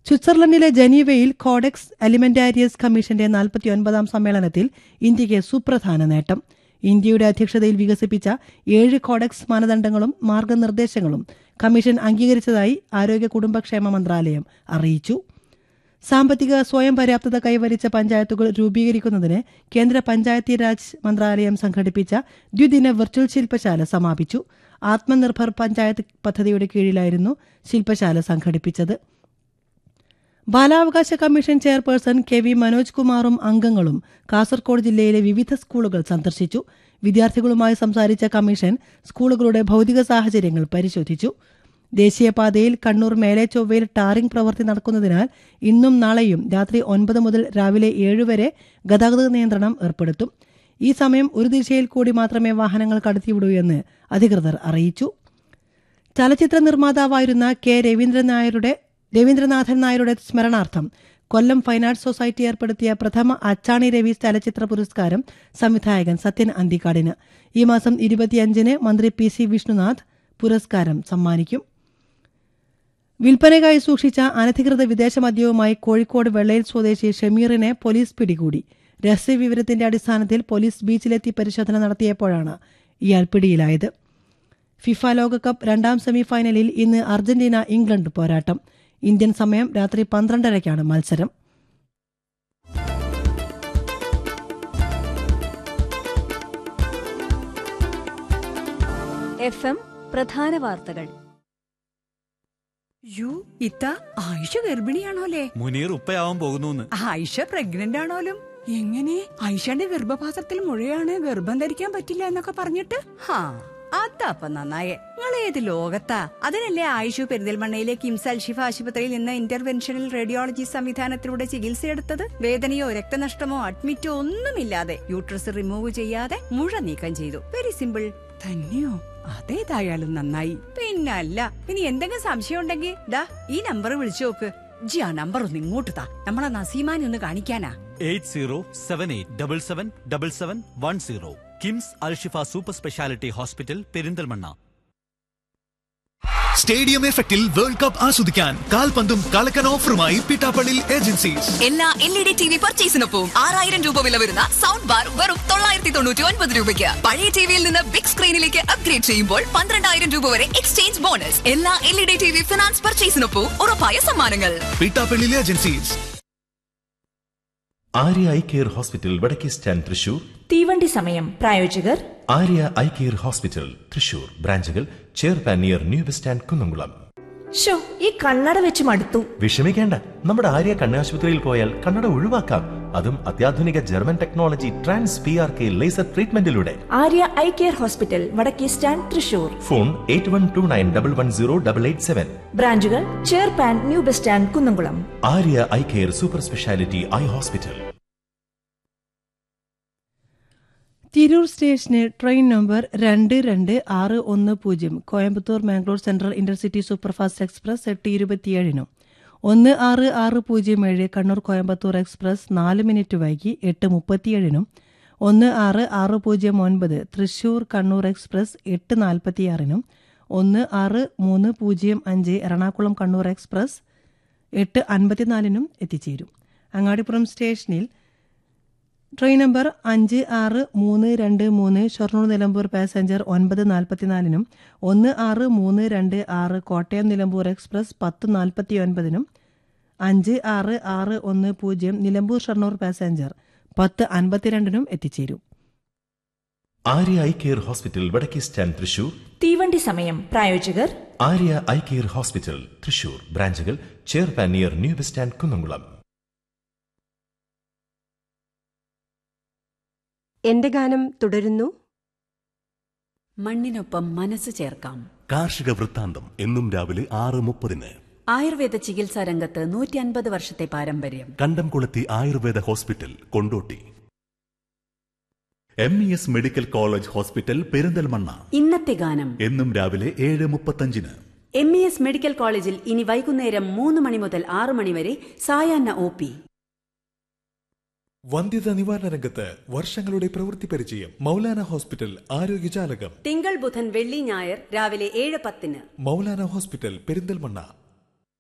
സ്വിറ്റ്സർലൻഡിലെ ജനീവയിൽ കോഡെക്സ് അലിമെന്റാരിയസ് കമ്മീഷന്റെ നാൽപ്പത്തിയൊൻപതാം സമ്മേളനത്തിൽ ഇന്ത്യയ്ക്ക് സുപ്രധാന നേട്ടം ഇന്ത്യയുടെ അധ്യക്ഷതയിൽ വികസിപ്പിച്ച ഏഴ് കോഡെക്സ് മാനദണ്ഡങ്ങളും മാർഗനിർദ്ദേശങ്ങളും കമ്മീഷൻ അംഗീകരിച്ചതായി ആരോഗ്യ കുടുംബക്ഷേമ മന്ത്രാലയം അറിയിച്ചു സാമ്പത്തിക സ്വയം പര്യാപ്തത കൈവരിച്ച പഞ്ചായത്തുകൾ രൂപീകരിക്കുന്നതിന് കേന്ദ്ര പഞ്ചായത്തി രാജ് മന്ത്രാലയം സംഘടിപ്പിച്ച ദ്വിദിന വെർച്വൽ ശില്പശാല സമാപിച്ചു ആത്മനിർഭർ പഞ്ചായത്ത് പദ്ധതിയുടെ കീഴിലായിരുന്നു ശില്പശാല സംഘടിപ്പിച്ചത് ബാലാവകാശ commission chairperson K V Manoj കുമാറും അംഗങ്ങളും കാസർകോട് ജില്ലയിലെ വിവിധ സ്കൂളുകൾ സന്ദർശിച്ചു വിദ്യാർത്ഥികളുമായി സംസാരിച്ച കമ്മീഷൻ സ്കൂളുകളുടെ ഭൗതിക സാഹചര്യങ്ങൾ പരിശോധിച്ചു ദേശീയപാതയിൽ കണ്ണൂർ മേലെ ചൊവ്വയിൽ ടാറിംഗ് പ്രവൃത്തി നടക്കുന്നതിനാൽ ഇന്നും നാളെയും രാത്രി ഒൻപത് മുതൽ രാവിലെ ഏഴ് വരെ ഗതാഗത നിയന്ത്രണം ഏർപ്പെടുത്തും ഈ സമയം ഒരു ദിശയിൽ കൂടി മാത്രമേ വാഹനങ്ങൾ കടത്തിവിടൂ എന്ന് അധികൃതർ അറിയിച്ചു ചലച്ചിത്ര നിർമ്മാതാവായിരുന്ന കെ രവീന്ദ്രൻ നായരുടെ രവീന്ദ്രനാഥൻ നായരുടെ സ്മരണാർത്ഥം കൊല്ലം ഫൈൻ ആർട്സ് സൊസൈറ്റി ഏർപ്പെടുത്തിയ പ്രഥമ അച്ചാണി രവി ചലച്ചിത്ര പുരസ്കാരം സംവിധായകൻ സത്യൻ അന്തിക്കാടിന് ഈ മാസം ഇരുപത്തിയഞ്ചിന് മന്ത്രി പി സി വിഷ്ണുനാഥ് പുരസ്കാരം സമ്മാനിക്കും വിൽപ്പനയ്ക്കായി സൂക്ഷിച്ച അനധികൃത വിദേശ മദ്യവുമായി കോഴിക്കോട് വെള്ളയിൽ സ്വദേശി ഷമീറിനെ പോലീസ് പിടികൂടി രഹസ്യവിവരത്തിന്റെ അടിസ്ഥാനത്തിൽ പോലീസ് ബീച്ചിലെത്തി പരിശോധന നടത്തിയപ്പോഴാണ് ഇയാൾ പിടിയിലായത് ഫിഫ ലോകകപ്പ് രണ്ടാം സെമിഫൈനലിൽ ഇന്ന് അർജന്റീന ഇംഗ്ലണ്ട് പോരാട്ടം ഇന്ത്യൻ സമയം രാത്രി പന്ത്രണ്ടരയ്ക്കാണ് മത്സരം എഫ് എം പ്രധാന വാർത്തകൾ യു ഇത്ത ആയിഷ ഗർഭിണിയാണോലേ മുനീർ ഉപ്പയാവാൻ പോകുന്നു ആയിഷ പ്രഗ്നന്റ് ആണോലും എങ്ങനെ ആയിഷയുടെ ഗർഭപാത്രത്തിൽ മുഴയാണ് ഗർഭം ധരിക്കാൻ പറ്റില്ല എന്നൊക്കെ പറഞ്ഞിട്ട് ഹാ അതപ്പ നന്നായേ നിങ്ങൾ ഏത് ലോകത്താ അതിനല്ലേ ആയിഷു പെരിന്തൽമണ്ണയിലെ കിംസ് അൽഷിഫ ആശുപത്രിയിൽ നിന്ന് ഇന്റർവെൻഷണൽ റേഡിയോളജി സംവിധാനത്തിലൂടെ ചികിത്സയെടുത്തത് വേദനയോ രക്തനഷ്ടമോ അഡ്മിറ്റോ ഒന്നുമില്ലാതെ യൂട്രസ് റിമൂവ് ചെയ്യാതെ മുഴ നീക്കം ചെയ്തു വെരി സിമ്പിൾ തന്നെയോ അതേതായാലും നന്നായി പിന്നല്ല ഇനി എന്തെങ്കിലും സംശയം ഉണ്ടെങ്കിൽ ദാ ഈ നമ്പർ വിളിച്ചു നോക്ക് ജി ആ നമ്പർ ഒന്ന് ഇങ്ങോട്ട് താ നമ്മളെ നസീമാനെ ഒന്ന് കാണിക്കാനാ eight zero seven eight double seven double seven one zero KIMS Al Shifa super speciality hospital Perinthalmanna stadium എഫക്റ്റിൽ വേൾഡ് കപ്പ് ആസ്വദിക്കാൻ കാൽപന്തും കളക്കൻ ഓഫറുമായി പിട്ടാപ്പള്ളിൽ ഏജൻസീസ് എല്ലാ L E D T V പർച്ചേസിനൊപ്പം ആറായിരം രൂപ വില വരുന്ന സൗണ്ട് ബാർ വെറും തൊള്ളായിരത്തി തൊണ്ണൂറ്റി ഒൻപത് രൂപയ്ക്ക് പഴയ ടിവിയിൽ നിന്ന് ബിഗ് സ്ക്രീനിലേക്ക് അപ്ഗ്രേഡ് ചെയ്യുമ്പോൾ പന്ത്രണ്ടായിരം രൂപ വരെ എക്സ്ചേഞ്ച് ബോണസ് എല്ലാ L E D T V finance പർച്ചേസിനൊപ്പം ഉറപ്പായ സമ്മാനങ്ങൾ പിട്ടാപ്പള്ളിൽ agencies Arya eye care hospital വടക്കേ സ്റ്റാൻഡ് തൃശൂർ തീവണ്ടി സമയം പ്രായോജകർ Arya eye care hospital Thrissur ബ്രാഞ്ചുകൾ ചെയർപാൻ near new bus stand Kunnamkulam ഷോ ഈ കണ്ണട വെച്ച് മടുത്തു വിഷമിക്കേണ്ട നമ്മുടെ ആര്യ കണ്ണാശുപത്രിയിൽ പോയാൽ കണ്ണട ഒഴിവാക്കാം അതും അത്യാധുനിക German technology trans P R K laser ട്രീറ്റ്മെന്റിലൂടെ ആര്യ ഐ കെയർ ഹോസ്പിറ്റൽ വടക്കേ stand Thrissur phone eight one two nine double one zero double eight seven ബ്രാഞ്ചുകൾ ചെയർപാൻ new bus stand Kunnamkulam Arya eye care super speciality eye hospital Tirur സ്റ്റേഷന് train number രണ്ട് രണ്ട് ആറ് ഒന്ന് പൂജ്യം Coimbatore Mangalore central intercity superfast express എട്ട് ഇരുപത്തിയേഴിനും ഒന്ന് ആറ് ആറ് പൂജ്യം ഏഴ് കണ്ണൂർ കോയമ്പത്തൂർ എക്സ്പ്രസ് നാല് മിനിറ്റ് വൈകി എട്ട് മുപ്പത്തിയേഴിനും ഒന്ന് ആറ് ആറ് പൂജ്യം ഒൻപത് തൃശൂർ കണ്ണൂർ എക്സ്പ്രസ് എട്ട് നാൽപ്പത്തിയാറിനും ഒന്ന് ആറ് മൂന്ന് പൂജ്യം അഞ്ച് എറണാകുളം കണ്ണൂർ എക്സ്പ്രസ് എട്ട് അൻപത്തിനാലിനും എത്തിച്ചേരും അങ്ങാടിപ്പുറം സ്റ്റേഷനിൽ ട്രെയിൻ നമ്പർ അഞ്ച് ആറ് മൂന്ന് രണ്ട് മൂന്ന് ഷൊർണൂർ നിലമ്പൂർ പാസഞ്ചർ ഒൻപത് നാൽപ്പത്തിനാലിനും ഒന്ന് ആറ് മൂന്ന് രണ്ട് ആറ് കോട്ടയം നിലമ്പൂർ എക്സ്പ്രസ് പത്ത് നാൽപ്പത്തി ഒൻപതിനും അഞ്ച് ആറ് ആറ് ഒന്ന് പൂജ്യം നിലമ്പൂർ ഷൊർണൂർ പാസഞ്ചർ പത്ത് അൻപത്തിരണ്ടിനും എത്തിച്ചേരും ആര്യ ഐ കെയർ ഹോസ്പിറ്റൽ വടക്കേ സ്റ്റാൻഡ് തൃശൂർ തീവണ്ടി സമയം പ്രായോജകർ Arya eye care hospital Thrissur ബ്രാഞ്ചുകൾ ചെയർപാൻ near new bus stand Kunnamkulam എന്റെ ഗാനം തുടരുന്നു മണ്ണിനൊപ്പം മനസ്സ് ചേർക്കാം കാർഷിക വൃത്താന്തം എന്നും രാവിലെ ആറ് മുപ്പതിന് ആയുർവേദ ചികിത്സാ രംഗത്ത് നൂറ്റി അൻപത് വർഷത്തെ പാരമ്പര്യം Kandamkulathi Ayurveda hospital Kondotty M E S medical college hospital Perinthalmanna ഇന്നത്തെ ഗാനം എന്നും രാവിലെ ഏഴ് മുപ്പത്തഞ്ചിന് എം ഇ എസ് മെഡിക്കൽ കോളേജിൽ ഇനി വൈകുന്നേരം മൂന്ന് മണി മുതൽ ആറ് മണി വരെ സായാഹ്ന ഒ പി വന്ധ്യത നിവാരണ രംഗത്ത് വർഷങ്ങളുടെ പ്രവൃത്തി പരിചയം മൗലാന ഹോസ്പിറ്റൽ ആരോഗ്യജാലകം തിങ്കൾ ബുധൻ വെള്ളി ഞായർ രാവിലെ ഏഴ് പത്തിന് മൗലാന ഹോസ്പിറ്റൽ പെരിന്തൽമണ്ണ